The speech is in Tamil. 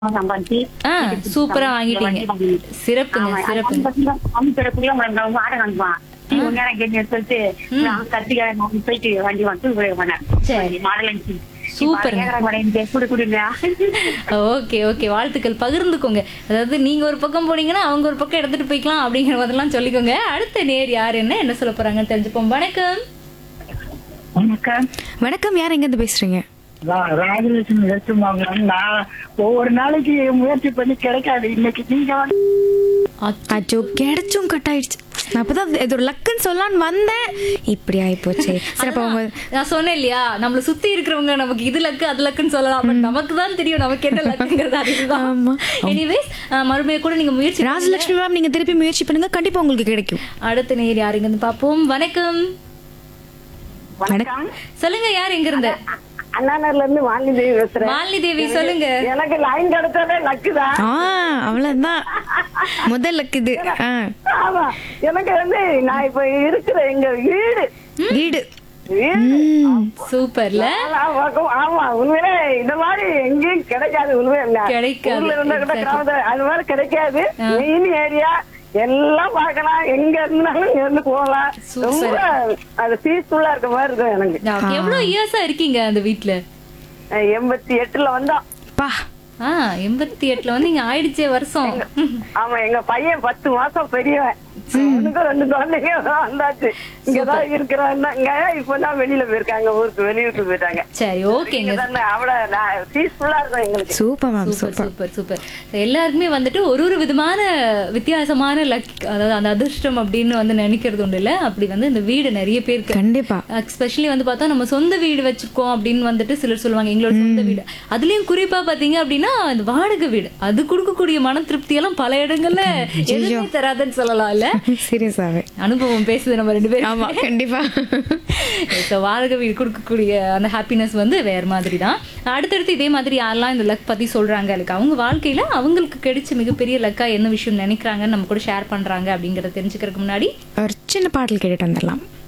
சம்பாதிச்சு ஆ, சூப்பரா வாங்கிட்டீங்க. சிறப்புங்க, சிறப்புங்க. அமைச்சருக்குள்ள வாடகை அனுப்புவான் நீ ஒரு நேரம் கேட்டு சொல்லிட்டு நான் கத்திரிக்காய் நான் போயிட்டு வண்டி வந்து உபயோகம் சரி. மாடல் அனுப்பிச்சு சூப்பருங்க. குடு குடுங்க ஓகே ஓகே வாழ்த்துக்கள் பகிர்ந்துக்கோங்க அதாவது நீங்க ஒரு பக்கம் போனீங்கன்னா அவங்க ஒரு பக்கம் எடுத்துட்டு போய்க்கலாம் அப்படிங்கிற மாதிரிலாம் சொல்லிக்கோங்க அடுத்த நேர் யார் என்ன என்ன சொல்ல போறாங்கன்னு தெரிஞ்சுப்போம் வணக்கம் வணக்கம் வணக்கம் யார் எங்கேருந்து பேசுறீங்க ரா- ராஜலட்சுமி எடுத்துமாங்க நான் ஒவ்வொரு நாளைக்கு முயற்சி பண்ணி கிடைக்காது இன்னைக்கு நீங்க வந்து அச்சோ கிடைச்சும் கட் ஆயிடுச்சு நான் அப்பதான் இது ஒரு லக்குன்னு சொல்லலான்னு வந்தேன் இப்படி ஆயிப்போச்சே சரி அப்ப அவங்க நான் சொன்னேன் இல்லையா நம்மள சுத்தி இருக்கிறவங்க நமக்கு இது லக்கு அது லக்குன்னு சொல்லலாம் பட் நமக்கு தான் தெரியும் நமக்கு என்ன லக்குங்கிறது அதுதான் ஆமா. எனிவேஸ் மறுபடியும் கூட நீங்க முயற்சி பண்ணுங்க. ராஜலட்சுமி மேம் நீங்க திருப்பி முயற்சி பண்ணுங்க கண்டிப்பா உங்களுக்கு கிடைக்கும் அடுத்த நேர் யாருங்க இருந்து பாப்போம் வணக்கம் வணக்கம் சொல்லுங்க யார் எங்க இருந்து அண்ணாநகர்ல இருந்து வாங்கி தேவி பேசுறேன் மாலினி தேவி சொல்லுங்க எனக்கு லைன் கிடைச்சாலே லக்குதான் ஆ அவ்வளவுதான் முதல் லக்கு இது ஆ ஆமா எனக்கு வந்து நான் இப்ப இருக்கிற எங்க வீடு வீடு வீடு ம். சூப்பர்ல ஆமா, பக்கம்- ஆமா உண்மையிலே இந்த மாதிரி எங்கேயும் கிடைக்காது உண்மையில கிடைக்காது. ஊர்ல இருந்தா கூட Exactly. கிராமத்துல அது மாதிரி கிடைக்காது மெயின் ஏரியா எல்லாம் பார்க்கலாம் எங்க இருந்தாலும் இங்க இருந்து போகலாம் Super. ரொம்ப அது பீஸ்ஃபுல்லா இருக்க மாதிரி இருக்கும் எனக்கு நான் எவ்வளவு இயர்ஸா இருக்கீங்க அந்த வீட்ல அஹ் எண்பத்தி எட்டுல வந்தோம் பா ஆ எண்பத்தி எட்டுல வந்து இங்க ஆயிடுச்சே வருஷம் ஆமா எங்க பையன் பத்து மாசம் பெரியவன் அவனுக்கும் ரெண்டு குழந்தைங்க வந்தாச்சு இங்கதான் இருக்கிறாங்க இப்பதான் வெளியில போயிருக்காங்க ஊருக்கு வெளியூருக்கு போயிட்டாங்க சரி ஓகேங்க இங்கதானே அவ்வளவு பீஸ்ஃபுல்லா இருக்கும் எங்களுக்கு super ma'am super super super super எல்லாருக்குமே வந்துட்டு ஒரு ஒரு விதமான வித்தியாசமான லக் அதாவது அந்த அதிர்ஷ்டம் அப்படின்னு வந்து நினைக்கிறது உண்டு இல்ல அப்படி வந்து இந்த வீடு நிறைய பேருக்கு கண்டிப்பா எஸ்பெஷலி வந்து பார்த்தா நம்ம சொந்த வீடு வச்சிருக்கோம் அப்படின்னு வந்துட்டு சிலர் சொல்லுவாங்க எங்களோட சொந்த வீடு அதுலயும் குறிப்பா பாத்தீங்க அப்படின்னா அந்த வாடகை வீடு அது கொடுக்கக்கூடிய மன திருப்தி எல்லாம் பல இடங்கள்ல எதுவுமே தராதுன்னு சொல்லலாம் இல்ல சீரியஸாவே அனுபவம் பேசுது நம்ம ரெண்டு பேரும் ஆமா கண்டிப்பா ஸோ வாடகை வீடு கொடுக்கக்கூடிய அந்த ஹாப்பினஸ் வந்து வேற மாதிரி தான் அடுத்தடுத்து இதே மாதிரி யாரெல்லாம் இந்த லக் பத்தி சொல்றாங்க அதுக்கு அவங்க வாழ்க்கையில அவங்களுக்கு கிடைச்ச மிகப்பெரிய லக்கா என்ன விஷயம் நினைக்கிறாங்கன்னு நம்ம கூட ஷேர் பண்றாங்க அப்படிங்கறத தெரிஞ்சுக்கிறதுக்கு முன்னாடி ஒரு சின்ன பாடல் கேட்டுட்டு வந்துடலாம்